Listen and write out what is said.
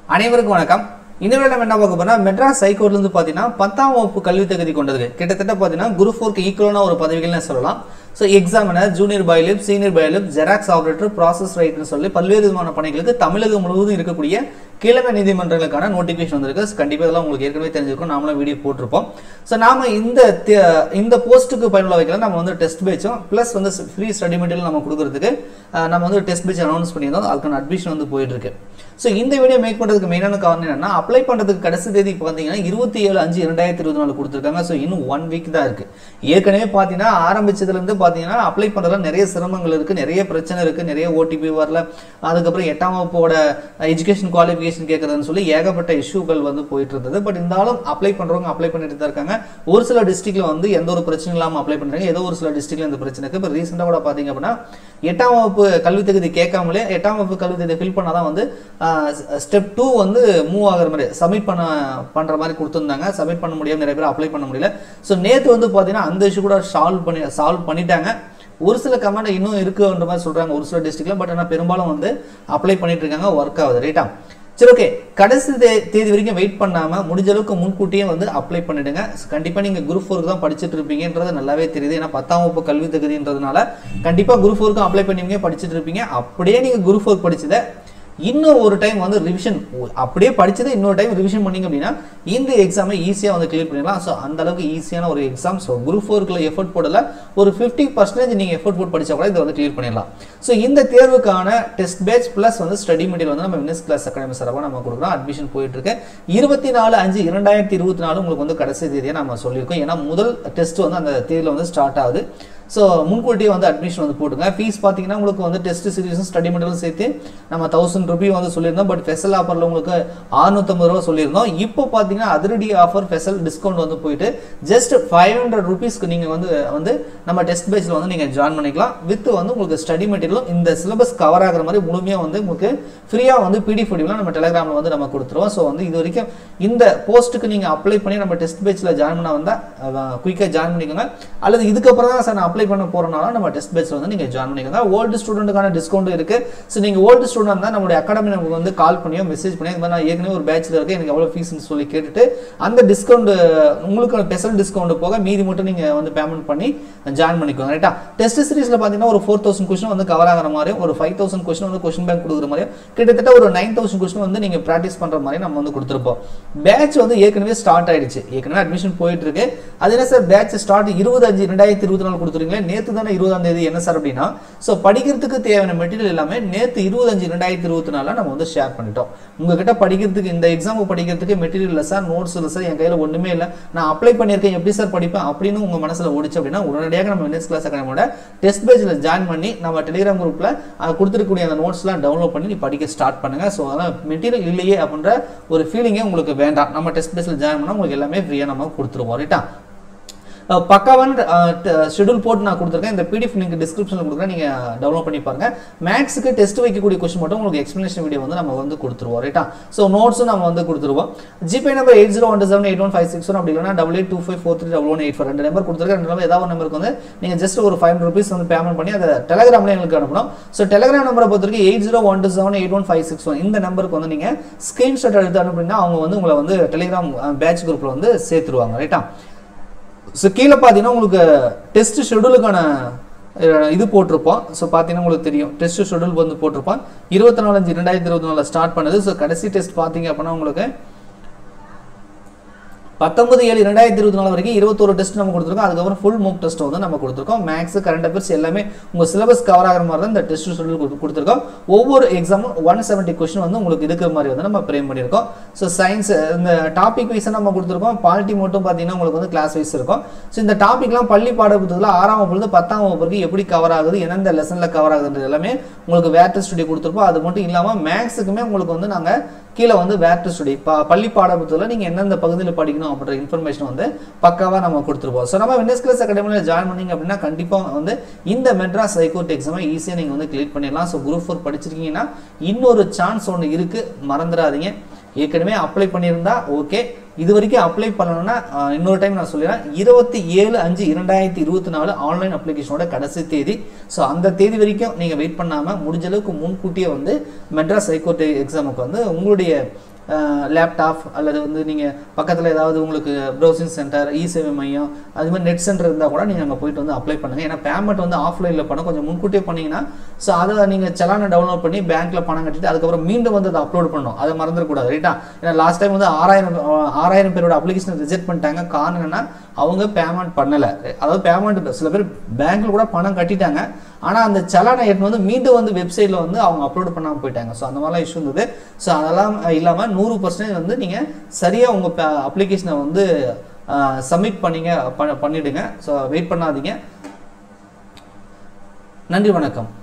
அனைவருக்கும் வணக்கம் இந்த வீடியோ நம்ம என்ன பார்க்க போறோம்னா மெட்ராஸ் ஹைகோர்ட்ல இருந்து பார்த்தீங்கன்னா பத்தாம் வகுப்பு கல்வி தகுதி கொண்டது கிட்டத்தட்ட பார்த்தீங்கன்னா குரு ஃபோர்க்கு ஈக்குவலான ஒரு பதவிகள்னு சொல்லலாம் ஸோ எக்ஸாமினர் ஜூனியர் பயோலிப் சீனியர் பயோலிப் ஜெராக்ஸ் ஆபரேட்டர் ப்ராசஸ் ரைட்னு சொல்லி பல்வேறு விதமான பணிகளுக்கு தமிழகம் முழுவதும் இருக்கக்கூடிய கீழமை நீதிமன்றங்களுக்கான நோட்டிஃபிகேஷன் வந்திருக்கு கண்டிப்பாக இதெல்லாம் உங்களுக்கு ஏற்கனவே தெரிஞ்சிருக்கும் நாமளும் வீடியோ போட்டிருப்போம் ஸோ நாம இந்த தே- இந்த போஸ்ட்டுக்கு பயனுள்ள வைக்கலாம் நம்ம வந்து டெஸ்ட் பேச்சும் ப்ளஸ் வந்து ஃப்ரீ ஸ்டடி மெட்டீரியல் நம்ம கொடுக்கறதுக்கு அஹ், நம்ம வந்து டெஸ்ட் பேட்ச் அனௌன்ஸ் பண்ணியிருந்தோம் அதுக்கான அட்மிஷன் வந்து போயிட்டு இருக்கு ஸோ இந்த வீடியோ மேக் பண்ணுறதுக்கு மெயினான காரணம் என்னன்னா அப்ளை பண்ணுறதுக்கு கடைசி தேதி பார்த்தீங்கன்னா இருபத்தி ஏழு அஞ்சு ரெண்டாயிரத்தி இருபத்தி நாலு கொடுத்துருக்காங்க ஸோ இன்னும் ஒன் வீக் தான் இருக்கு ஏற்கனவே பார்த்தீங்கன்னா ஆரம்பிச்சதுலேருந்து பார்த்தீங்கன்னா அப்ளை பண்ணுறதுல நிறைய சிரமங்கள் இருக்கு நிறைய பிரச்சனை இருக்கு நிறைய ஓடிபி வரல அதுக்கப்புறம் எட்டாம் வகுப்போட எஜுகேஷன் குவாலிஃபிகேஷன் கேட்கறதுன்னு சொல்லி ஏகப்பட்ட இஷ்யூகள் வந்து போயிட்டு இருந்தது பட் இருந்தாலும் அப்ளை பண்றவங்க அப்ளை பண்ணிட்டு தான் இருக்காங்க ஒரு சில டிஸ்ட்ரிக்ட்ல வந்து எந்த ஒரு பிரச்சனையும் இல்லாமல் அப்ளை பண்றாங்க ஏதோ ஒரு சில டிஸ்ட்ரிக்ட்ல இந்த பிரச்சனை இருக்கு இப்போ ரீசெண்டாக கூட பார்த்தீங்க அப்படின்னா எட்டாம் வகுப்பு கல்வி தகுதி கேட்காமலே எட்டாம் வகுப்பு கல்வி தகுதி ஃபில் பண்ணாதான் வந்து ஸ்டெப் டூ வந்து மூவ் ஆகுற மாதிரி சப்மிட் பண்ண பண்ற மாதிரி கொடுத்துருந்தாங்க சப்மிட் பண்ண முடியாம நிறைய பேர் அப்ளை பண்ண முடியல ஸோ நேத்து வந்து பார்த்தீங்கன்னா அந்த இஷ்யூ கூட சால்வ் பண்ணி சால்வ் பண்ணிட்டாங்க ஒரு சில கமெண்ட் இன்னும் இருக்குன்ற மாதிரி சொல்றாங்க ஒரு சில டிஸ்ட்ரிக்ட்ல பட் ஆனால் பெரும்பாலும் வந்து அப்ளை பண்ணிட்டு இருக்காங்க ஒர்க் ஆகுது ரைட்டா சரி ஓகே கடைசி தே- தேதி வரைக்கும் வெயிட் பண்ணாம முடிஞ்ச அளவுக்கு முன்கூட்டியே வந்து அப்ளை பண்ணிடுங்க கண்டிப்பா நீங்க குரூப் ஃபோருக்கு தான் படிச்சுட்டு இருப்பீங்கன்றது நல்லாவே தெரியுது ஏன்னா பத்தாம் வகுப்பு கல்வி தகுதின்றதுனால கண்டிப்பா குரூப் ஃபோருக்கும் அப்ளை பண்ணுவீங்க படிச்சுட்டு இருப்பீங்க அப்படியே நீங்க குரூப் ஃபோர் படிச்சதை இன்னும் ஒரு டைம் வந்து ரிவிஷன் அப்படியே படிச்சதை இன்னொரு டைம் ரிவிஷன் பண்ணீங்க அப்படின்னா இந்த எக்ஸாமை ஈஸியாக வந்து கிளியர் பண்ணிடலாம் ஸோ அந்த அளவுக்கு ஈஸியான ஒரு எக்ஸாம் ஸோ குரூப் ஃபோருக்குள்ள எஃபர்ட் போடல ஒரு ஃபிஃப்டி பர்சன்டேஜ் நீங்கள் எஃபர்ட் போட்டு படிச்சா கூட இதை வந்து கிளியர் பண்ணிடலாம் ஸோ இந்த தேர்வுக்கான டெஸ்ட் பேட்ச் ப்ளஸ் வந்து ஸ்டடி மெட்டீரியல் வந்து நம்ம வினஸ் கிளாஸ் அகாடமி சார்பாக நம்ம கொடுக்குறோம் அட்மிஷன் போயிட்டு இருக்கு இருபத்தி நாலு அஞ்சு இரண்டாயிரத்தி இருபத்தி நாலு உங்களுக்கு வந்து கடைசி தேதியை நம்ம சொல்லியிருக்கோம் ஏன்னா முதல் டெஸ்ட் வந்து அந்த தேதியில் வந்து ஸ்டார்ட் ஆகுது ஸோ முன்கூட்டியே வந்து அட்மிஷன் வந்து போட்டுங்க ஃபீஸ் பார்த்தீங்கன்னா உங்களுக்கு வந்து டெஸ்ட் சீரிஸும் ஸ்டடி மெட்டீரியல் சேர்த்து நம்ம தௌசண்ட் ருபி வந்து சொல்லியிருந்தோம் பட் ஃபெசல் ஆஃபரில் உங்களுக்கு 650 ரூபா சொல்லியிருந்தோம் இப்போ பார்த்தீங்கன்னா அதிரடி ஆஃபர் ஃபெசல் டிஸ்கவுண்ட் வந்து போயிட்டு ஜஸ்ட் ஃபைவ் ஹண்ட்ரட் ருபீஸ்க்கு நீங்கள் வந்து வந்து நம்ம டெஸ்ட் பேஜில் வந்து நீங்கள் ஜாயின் பண்ணிக்கலாம் வித் வந்து உங்களுக்கு ஸ்டடி மெட்டீரியலும் இந்த சிலபஸ் கவர் ஆகுற மாதிரி முழுமையாக வந்து உங்களுக்கு ஃப்ரீயாக வந்து பிடிஎஃப் வடிவில் நம்ம டெலிகிராமில் வந்து நம்ம கொடுத்துருவோம் ஸோ வந்து இது வரைக்கும் இந்த போஸ்ட்டுக்கு நீங்கள் அப்ளை பண்ணி நம்ம டெஸ்ட் பேஜில் ஜாயின் பண்ண வந்தால் குயிக்காக ஜாயின் பண்ணிக்கோங்க அல்லது இதுக்கப்புறம் தான் சார் நான் அப்ளை பண்ண போகிறனால நம்ம டெஸ்ட் பேஜில் வந்து நீங்கள் ஜாயின் பண்ணிக்கோங்க ஓல்டு ஸ்டூடெண்ட்டுக்கான டிஸ்கவுண்ட் இருக்குது ஸோ நீங்கள் ஓல்டு ஸ்டூடெண்ட் இருந்தால் நம்மளுடைய அகாடமி நமக்கு வந்து கால் பண்ணியோ மெசேஜ் பண்ணியோ இந்த மாதிரி நான் ஏற்கனவே ஒரு பேட்சில் இருக்கேன் எனக்கு எவ்வளோ ஃபீஸ்னு சொல்லி கேட்டுட்டு அந்த டிஸ்கவுண்ட் உங்களுக்கு ஸ்பெஷல் டிஸ்கவுண்ட் போக மீதி மட்டும் நீங்கள் வந்து பேமெண்ட் பண்ணி ஜாயின் பண்ணிக்கோங்க ரைட்டா டெஸ்ட் சீரிஸில் பார்த்தீங்கன்னா ஒரு ஃபோர் தௌசண்ட் கொஸ்டின் வந்து கவர் ஆகிற மாதிரியும் ஒரு ஃபைவ் தௌசண்ட் கொஸ்டின் வந்து கொஸ்டின் பேங்க் கொடுக்குற மாதிரியும் கிட்டத்தட்ட ஒரு நைன் தௌசண்ட் கொஸ்டின் வந்து நீங்கள் ப்ராக்டிஸ் பண்ணுற மாதிரி நம்ம வந்து கொடுத்துருப்போம் பேட்ச் வந்து ஏற்கனவே ஸ்டார்ட் ஆயிடுச்சு ஏற்கனவே அட்மிஷன் போயிட்டு இருக்கு அது என்ன சார் பேட்ச் ஸ்டார்ட் இருபது அஞ்சு ரெண்டாயிரத்தி இருபத்தி நாலு கொடுத்துருங்களே நேற்று தானே இருபதாம் தேதி என்ன சார் அப்படின்னா ஸோ படிக்கிறதுக்கு தேவையான மெட்டீரியல் எல்லாமே நேற்று இருபது அஞ்சு ரெண்டாயிரத்தி இருபத்தி நாலில் நம்ம வந்து ஷேர் பண்ணிட்டோம் உங்ககிட்ட படிக்கிறதுக்கு இந்த எக்ஸாம் படிக்கிறதுக்கு மெட்டீரியல் இல்லை சார் நோட்ஸ் இல்லை சார் என் கையில் ஒன்றுமே இல்லை நான் அப்ளை பண்ணியிருக்கேன் எப்படி சார் படிப்பேன் அப்படின்னு உங்கள் மனசில் ஓடிச்சு அப்படின்னா உடனடியாக நம்ம நெக்ஸ்ட் கிளாஸ் அகாடமியோட டெஸ்ட் பேஜில் ஜாயின் பண்ணி நம்ம டெலிகிராம் குரூப்பில் கொடுத்துருக்கக்கூடிய அந்த நோட்ஸ்லாம் டவுன்லோட் பண்ணி நீ படிக்க ஸ்டார்ட் பண்ணுங்க ஸோ அதான் மெட்டீரியல் இல்லையே அப்படின்ற ஒரு ஃபீலிங்கே உங்களுக்கு வேண்டாம் நம்ம டெஸ்ட் பேஜில் ஜாயின் பண்ணால் உங்களுக்கு எல்லாமே ஃப்ரீயாக நம்ம கொடுத்துருவோம் ரைட்டா அஹ் பக்காவான ஷெடியூல் போட்டு நான் கொடுத்துருக்கேன் இந்த பிடிஎஃப் லிங்க் டிஸ்கிரிப்ஷனில் கொடுக்குறேன் நீங்கள் டவுன்லோட் பண்ணி பாருங்க மேக்ஸுக்கு டெஸ்ட் வைக்கக்கூடிய கொஸ்டின் மட்டும் உங்களுக்கு எக்ஸ்பிளேஷன் வீடியோ வந்து நம்ம வந்து கொடுத்துருவோம் ரைட்டா ஸோ நோட்ஸும் நம்ம வந்து கொடுத்துருவோம் GPay number eight zero one seven eight one five six one அப்படி இல்லைனா double eight two five four three double one eight four ரெண்டு நம்பர் கொடுத்துருக்கேன் ரெண்டு நம்பர் ஏதாவது ஒரு நம்பருக்கு வந்து நீங்கள் ஜஸ்ட் ஒரு ஃபைவ் ருபீஸ் வந்து பேமெண்ட் பண்ணி அதை டெலிகிராமில் எங்களுக்கு அனுப்பணும் ஸோ டெலிகிராம் நம்பரை பொறுத்த வரைக்கும் eight zero one two seven eight one five six one இந்த நம்பருக்கு வந்து நீங்கள் ஸ்க்ரீன்ஷாட் எடுத்து அனுப்புனீங்கன்னா அவங்க வந்து உங்களை வந்து டெலிகிராம் பேட்ச் குரூப்பில் வந்து சேர்த்துருவாங்க ரைட்டா ஸோ கீழே பார்த்தீங்கன்னா உங்களுக்கு டெஸ்ட் ஷெடியூலுக்கான இது போட்டிருப்போம் ஸோ பார்த்தீங்கன்னா உங்களுக்கு தெரியும் டெஸ்ட் ஷெடியூல் வந்து போட்டிருப்போம் இருபத்தி நாலு அஞ்சு ரெண்டாயிரத்தி இருபத்தி நாலில் ஸ்டார்ட் பண்ணுது ஸோ கடைசி டெஸ்ட் பார்த்தீங்க அப்படின்னா உங்களுக்கு பத்தொன்பது ஏழு ரெண்டாயிரத்தி இருபத்தி நாலு வரைக்கும் இருபத்தொரு டெஸ்ட் நம்ம கொடுத்துருக்கோம் அதுக்கப்புறம் ஃபுல் மூக் டெஸ்ட் வந்து நம்ம கொடுத்துருக்கோம் மேக்ஸ் கரண்ட் அஃபேர்ஸ் எல்லாமே உங்கள் சிலபஸ் கவர் ஆகிற மாதிரி தான் இந்த டெஸ்ட் ஷெடியூல் கொடுத்துருக்கோம் ஒவ்வொரு எக்ஸாமும் ஒன் செவன்ட்டி கொஸ்டின் வந்து உங்களுக்கு இருக்கிற மாதிரி வந்து நம்ம பிரேம் பண்ணியிருக்கோம் ஸோ சயின்ஸ் இந்த டாபிக் வைஸாக நம்ம கொடுத்துருக்கோம் பாலிட்டி மட்டும் பார்த்தீங்கன்னா உங்களுக்கு வந்து கிளாஸ் வைஸ் இருக்கும் ஸோ இந்த டாபிக்லாம் பள்ளி பாடப்புத்தகத்தில் ஆறாம் வகுப்புலேருந்து பத்தாம் வகுப்பு வரைக்கும் எப்படி கவர் ஆகுது எந்தெந்த லெசனில் கவர் ஆகுதுன்றது எல்லாமே உங்களுக்கு வேர் ஸ்டுடி கொடுத்துருப்போம் அது மட்டும் இல்லாமல் மேக்ஸுக்குமே உங்களுக்கு வந்து நாங்கள் கீழே வந்து வேர் ஸ்டுடி பள்ளி பாடப்புத்தகத்தில் நீங்கள் எந்தெந்த பகுதியில் படிக்கணும் அப்படின்ற இன்ஃபர்மேஷன் வந்து பக்காவாக நம்ம கொடுத்துருப்போம் ஸோ நம்ம வினஸ் கிளாஸ் அகாடமியில் ஜாயின் பண்ணீங்க அப்படின்னா கண்டிப்பாக வந்து இந்த மெட்ராஸ் ஹைகோர்ட் எக்ஸாமை ஈஸியாக நீங்கள் வந்து கிளியர் பண்ணிடலாம் ஸோ குரூப் ஃபோர் படிச்சிருக்கீங்கன்னா இன்னொரு சான்ஸ் ஒன்று இருக்குது மறந்துடாதீங்க ஏற்கனவே அப்ளை பண்ணியிருந்தா ஓகே இது வரைக்கும் அப்ளை பண்ணணும்னா அஹ், இன்னொரு டைம் நான் சொல்லிடுறேன் இருபத்தி ஏழு அஞ்சு இரண்டாயிரத்தி இருபத்தி நாலு ஆன்லைன் அப்ளிகேஷனோட கடைசி தேதி ஸோ அந்த தேதி வரைக்கும் நீங்கள் வெயிட் பண்ணாமல் முடிஞ்ச அளவுக்கு முன்கூட்டியே வந்து மெட்ராஸ் ஹைகோர்ட் எக்ஸாமுக்கு வந்து உங்களுடைய லேப்டாப் அல்லது வந்து நீங்கள் பக்கத்தில் ஏதாவது உங்களுக்கு ப்ரௌசிங் சென்டர் இ சேவை மையம் அது மாதிரி நெட் சென்டர் இருந்தால் கூட நீங்கள் அங்கே போயிட்டு வந்து அப்ளை பண்ணுங்கள் ஏன்னா பேமெண்ட் வந்து ஆஃப்லைனில் பண்ண கொஞ்சம் முன்கூட்டியே பண்ணீங்கன்னா ஸோ அதை நீங்கள் செலானை டவுன்லோட் பண்ணி பேங்க்கில் பணம் கட்டிட்டு அதுக்கப்புறம் மீண்டும் வந்து அதை அப்லோட் பண்ணணும் அதை மறந்துடக்கூடாது ரைட்டா ஏன்னா லாஸ்ட் டைம் வந்து ஆறாயிரம் ஆறாயிரம் பேரோட அப்ளிகேஷன் ரிஜெக்ட் பண்ணிட்டாங்க காரணம் என்னன்னா அவங்க பேமெண்ட் பண்ணலை அதாவது பேமெண்ட் சில பேர் பேங்க்கில் கூட பணம் கட்டிட்டாங்க ஆனால் அந்த செலானை எடுத்து வந்து மீண்டும் வந்து வெப்சைட்டில் வந்து அவங்க அப்லோட் பண்ணாமல் போயிட்டாங்க ஸோ அந்த மாதிரிலாம் இஷ்யூ இருந்தது ஸோ அதெல்லாம் இல்லாமல் நூறு பர்சன்டேஜ் வந்து நீங்கள் சரியாக உங்கள் அப்ளிகேஷனை வந்து சப்மிட் பண்ணிங்க ப- பண்ணிடுங்க ஸோ வெயிட் பண்ணாதீங்க நன்றி வணக்கம்